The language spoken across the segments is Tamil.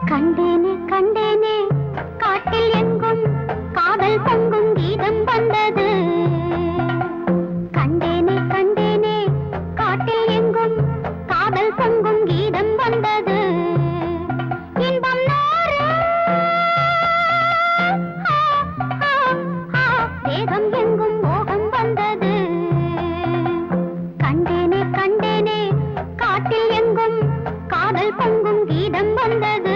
கண்டேனே கண்டேனே காட்டில் எங்கும் காதல் பொங்கும் கீதம் வந்தது கண்டேனே கண்டேனே காட்டில் எங்கும் காதல் பொங்கும் கீதம் வந்தது இன்பம் நூறு ஆ, ஆ, ஆ, தேகம் எங்கும் மோகம் வந்தது கண்டேனே கண்டேனே காட்டில் எங்கும் காதல் பொங்கும் கீதம் வந்தது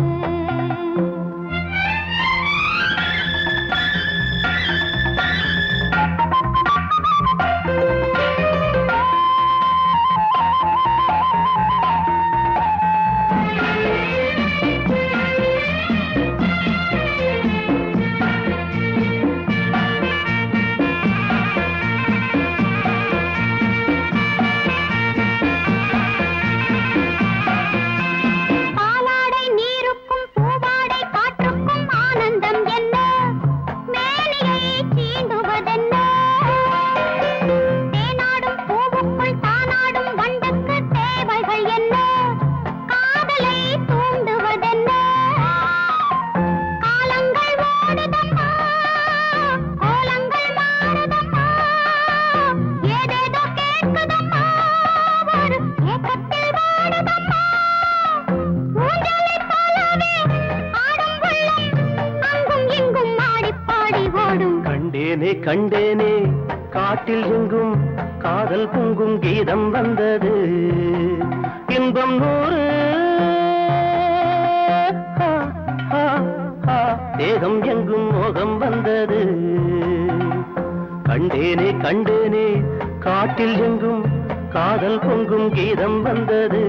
பாலாடை நீருக்கும் பூவாடை காற்றுக்கும் ஆனந்தம் என்ன மேனியை சீண்டுவதென்ன தேனாடும் பூவுக்குள் தானாடும் வண்டுக்கு தேவைகள் என்ன காதலை தூண்டுவதென்ன காலங்கள் ஓடுதம்மா கோலங்கள் மாறுதம்மா ஏதேதோ கேட்குதம்மா ஒரு ஏக்கத்தில் வாடுதம்மா ஊஞ்சலைப் போலவே ஆடும் உள்ளம் அங்கும் இங்கும் ஆடிப் பாடி ஓடும் கண்டேனே கண்டேனே காட்டில் எங்கும் காதல் பொங்கும் கீதம் வந்தது இன்பம் நூறு ஆ, ஆ, ஆ, தேகம் எங்கும் மோகம் வந்தது கண்டேனே கண்டேனே காட்டில் எங்கும் காதல் பொங்கும் கீதம் வந்தது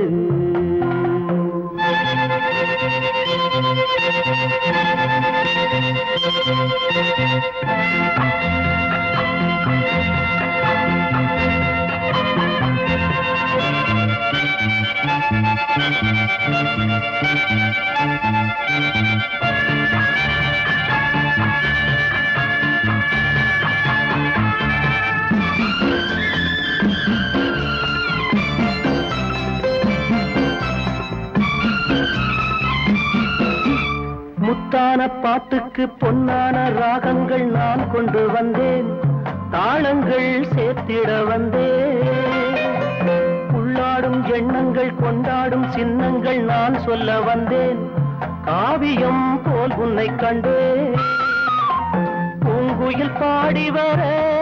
முத்தான பாட்டுக்கு பொன்னான ராகங்கள் நான் கொண்டு வந்தேன் தாளங்கள் சேர்த்திட வந்தேன் உள்ளாடும் எண்ணங்கள் கொண்டாடும் சின்னங்கள் நான் சொல்ல வந்தேன் காவியம் போல் உன்னை கண்டேன் பூங்குயில் பாடி வர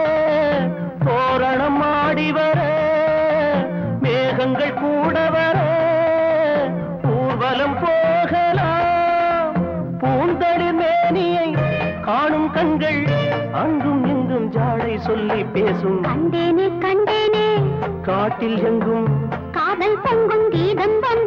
தோரணம் ஆடி வர மேகங்கள் கூட வர ஊர்வலம் போகலாம் பூந்தளிர் மேனியை காணும் கண்கள் அங்கும் இங்கும் ஜாடை சொல்லி பேசும் கண்டேனே கண்டேனே காட்டில் எங்கும் காதல் பொங்கும் கீதம் வந்தது